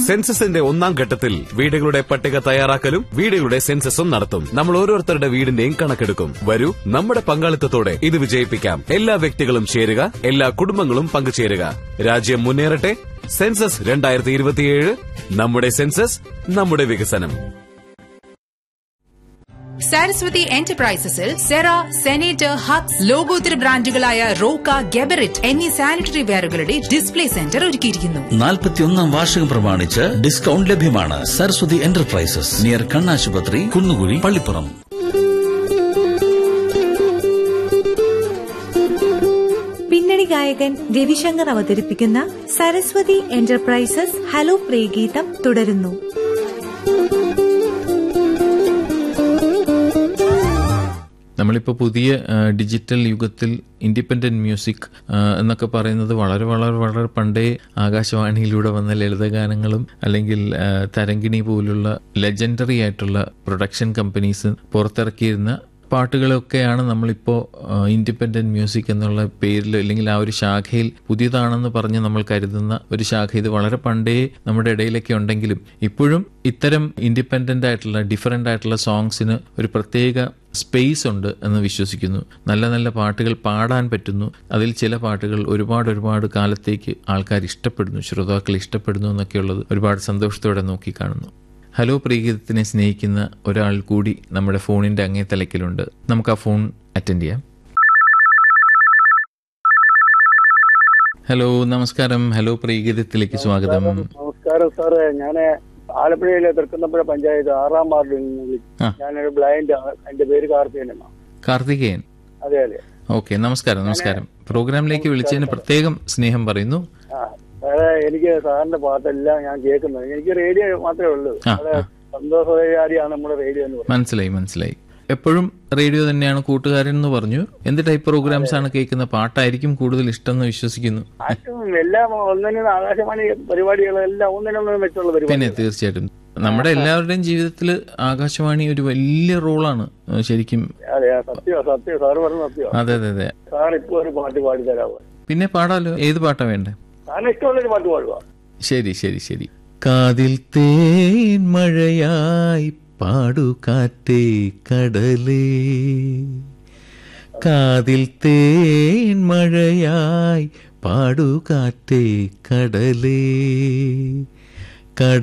സെൻസസിന്റെ ഒന്നാം ഘട്ടത്തിൽ വീടുകളുടെ പട്ടിക തയ്യാറാക്കലും വീടുകളുടെ സെൻസസും നടത്തും നമ്മൾ ഓരോരുത്തരുടെ വീടിന്റെയും കണക്കെടുക്കും വരൂ നമ്മുടെ പങ്കാളിത്തത്തോടെ ഇത് വിജയിപ്പിക്കാം എല്ലാ വ്യക്തികളും ചേരുക എല്ലാ കുടുംബങ്ങളും പങ്കുചേരുക രാജ്യം മുന്നേറട്ടെ സെൻസസ് രണ്ടായിരത്തി ഇരുപത്തിയേഴ് നമ്മുടെ സെൻസസ് നമ്മുടെ വികസനം സാരസ്വതി എന്റർപ്രൈസസിൽ സെറ സെനേറ്റർ ഹക്സ് ലോകോത്തര ബ്രാൻഡുകളായ റോക്ക ഗെബറിറ്റ് എന്നീ സാനിറ്ററി വെയറുകളുടെ ഡിസ്പ്ലേ സെന്റർ ഒരുക്കിയിരിക്കുന്നു നാൽപ്പത്തിയൊന്നാം വാർഷികം പ്രമാണിച്ച് ഡിസ്കൗണ്ട് ലഭ്യമാണ് സരസ്വതി എന്റർപ്രൈസസ് നിയർ കണ്ണാശുപത്രി കുന്നുകുഴി പള്ളിപ്പുറം പിന്നണി ഗായകൻ രവിശങ്കർ അവതരിപ്പിക്കുന്ന സരസ്വതി എന്റർപ്രൈസസ് ഹലോ പ്രിയഗീതം തുടരുന്നു നമ്മളിപ്പോൾ പുതിയ ആ, ഡിജിറ്റൽ യുഗത്തിൽ ഇൻഡിപെൻഡന്റ് മ്യൂസിക് ആ, എന്നൊക്കെ പറയുന്നത് വളരെ വളരെ വളരെ പണ്ടേ ആകാശവാണിയിലൂടെ വന്ന ലളിതഗാനങ്ങളും അല്ലെങ്കിൽ ആ, തരംഗിണി പോലുള്ള ലെജൻഡറി ആയിട്ടുള്ള പ്രൊഡക്ഷൻ കമ്പനീസ് പുറത്തിറക്കിയിരുന്ന പാട്ടുകളൊക്കെയാണ് നമ്മളിപ്പോൾ ഇൻഡിപെൻഡന്റ് മ്യൂസിക് എന്നുള്ള പേരിൽ അല്ലെങ്കിൽ ആ ഒരു ശാഖയിൽ പുതിയതാണെന്ന് പറഞ്ഞ് നമ്മൾ കരുതുന്ന ഒരു ശാഖ ഇത് വളരെ പണ്ടേ നമ്മുടെ ഇടയിലൊക്കെ ഉണ്ടെങ്കിലും ഇപ്പോഴും ഇത്തരം ഇൻഡിപെൻഡന്റ് ആയിട്ടുള്ള ഡിഫറെൻ്റ് ആയിട്ടുള്ള സോങ്സിന് ഒരു പ്രത്യേക സ്പേസ് ഉണ്ട് എന്ന് വിശ്വസിക്കുന്നു നല്ല നല്ല പാട്ടുകൾ പാടാൻ പറ്റുന്നു അതിൽ ചില പാട്ടുകൾ ഒരുപാട് ഒരുപാട് കാലത്തേക്ക് ആൾക്കാർ ഇഷ്ടപ്പെടുന്നു ശ്രോതാക്കൾ ഇഷ്ടപ്പെടുന്നു എന്നൊക്കെയുള്ളത് ഒരുപാട് സന്തോഷത്തോടെ നോക്കിക്കാണുന്നു ഹലോ പ്രീഗീതത്തിനെ സ്നേഹിക്കുന്ന ഒരാൾ കൂടി നമ്മുടെ ഫോണിന്റെ അങ്ങേ തലക്കിലുണ്ട് നമുക്ക് ആ ഫോൺ അറ്റൻഡ് ചെയ്യാം ഹലോ നമസ്കാരം ഹലോ പ്രീഗീതത്തിലേക്ക് സ്വാഗതം നമസ്കാരം സാറേ ഞാന് ആലപ്പുഴയിലെ തൃക്കുന്നപ്പുഴ പഞ്ചായത്ത് ആറാം വാർഡിൽ നിന്ന് വിളിച്ചു ആ. ഞാനൊരു ബ്ലൈൻഡ് ആണ് എന്റെ പേര് കാർത്തികൻ എന്നാണ് കാർത്തികേയൻ അതെ അതെ ഓക്കെ നമസ്കാരം നമസ്കാരം പ്രോഗ്രാമിലേക്ക് വിളിച്ചതിന് പ്രത്യേകം സ്നേഹം പറയുന്നു ആ സാറേ എനിക്ക് സാറിന്റെ പാട്ടെല്ലാം ഞാൻ കേൾക്കുന്നത് എനിക്ക് റേഡിയോ മാത്രമേ ഉള്ളൂ ആ, അവിടെ ആ. സന്തോഷകാരിയാണ് നമ്മുടെ റേഡിയോ എന്ന് പറയുന്നത് മനസ്സിലായി മനസ്സിലായി എപ്പോഴും റേഡിയോ തന്നെയാണ് കൂട്ടുകാരൻ എന്ന് പറഞ്ഞു എന്ത് ടൈപ്പ് പ്രോഗ്രാംസ് ആണ് കേൾക്കുന്ന പാട്ടായിരിക്കും കൂടുതൽ ഇഷ്ടം എന്ന് വിശ്വസിക്കുന്നു ഏറ്റവും എല്ലാം ഒന്നിനും ആകാശവാണി പരിപാടികളെല്ലാം ഒന്നിനൊന്നും വെച്ചുള്ള പിന്നെ പരിപാടി തീർച്ചയായിട്ടും നമ്മുടെ എല്ലാവരുടെയും ജീവിതത്തിൽ ആകാശവാണി ഒരു വലിയ റോളാണ് ഏഹ് ശരിക്കും അതെ സത്യം സത്യം സാറ് പറഞ്ഞ സത്യം അതെ അതെ അതെ സാർ ഇപ്പൊ ഒരു പാട്ട് പാടി തരാമോ പിന്നെ പാടാലോ ഏത് പാട്ടാ വേണ്ടേ സാറിന് ഇഷ്ടമുള്ളൊരു പാട്ട് പാടുക ശരി ശരി ശരി കാതിൽ തേൻ മഴയായി പാടു കാറ്റേ കടലേ കാതിൽ തേൻ മഴയായി പാടു കാറ്റേ കടലേ കട